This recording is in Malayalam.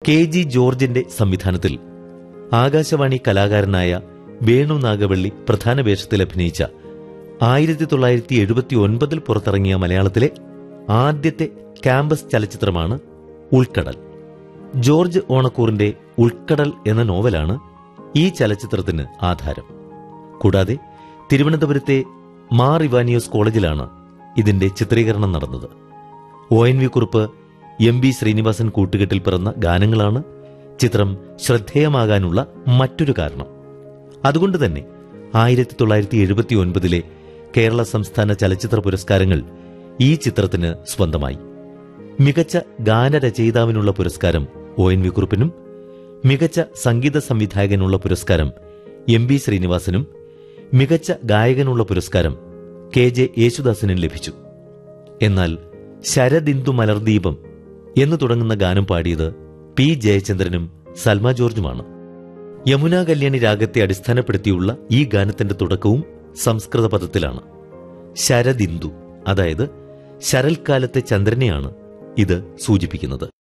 കെ ജി ജോർജിന്റെ സംവിധാനത്തിൽ ആകാശവാണി കലാകാരനായ വേണു നാഗവള്ളി പ്രധാന വേഷത്തിൽ അഭിനയിച്ച ആയിരത്തി തൊള്ളായിരത്തി എഴുപത്തി ഒൻപതിൽ പുറത്തിറങ്ങിയ മലയാളത്തിലെ ആദ്യത്തെ ക്യാമ്പസ് ചലച്ചിത്രമാണ് ഉൾക്കടൽ ജോർജ് ഓണക്കൂറിന്റെ ഉൾക്കടൽ എന്ന നോവലാണ് ഈ ചലച്ചിത്രത്തിന് ആധാരം കൂടാതെ തിരുവനന്തപുരത്തെ മാർ ഇവാനിയോസ് കോളേജിലാണ് ഇതിന്റെ ചിത്രീകരണം നടന്നത് O N V Kurup M B Sreenivasan കൂട്ടുകെട്ടിൽ പിറന്ന ഗാനങ്ങളാണ് ചിത്രം ശ്രദ്ധേയമാകാനുള്ള മറ്റൊരു കാരണം അതുകൊണ്ട് തന്നെ ആയിരത്തി തൊള്ളായിരത്തി എഴുപത്തി ഒൻപതിലെ കേരള സംസ്ഥാന ചലച്ചിത്ര പുരസ്കാരങ്ങൾ ഈ ചിത്രത്തിന് സ്വന്തമായി മികച്ച ഗാനരചയിതാവിനുള്ള പുരസ്കാരം ഒ എൻ വി കുറുപ്പിനും മികച്ച സംഗീത സംവിധായകനുള്ള പുരസ്കാരം എം ബി ശ്രീനിവാസനും മികച്ച ഗായകനുള്ള പുരസ്കാരം കെ ജെ യേശുദാസിനും ലഭിച്ചു എന്നാൽ ശരദിന്ദു മലർദീപം എന്ന് തുടങ്ങുന്ന ഗാനം പാടിയത് പി ജയചന്ദ്രനും സൽമ ജോർജുമാണ് യമുന കല്യാണി രാഗത്തെ അടിസ്ഥാനപ്പെടുത്തിയുള്ള ഈ ഗാനത്തിന്റെ തുടക്കവും സംസ്കൃത പദത്തിലാണ് ശരദിന്ദു അതായത് ശരൽക്കാലത്തെ ചന്ദ്രനെയാണ് ഇത് സൂചിപ്പിക്കുന്നത്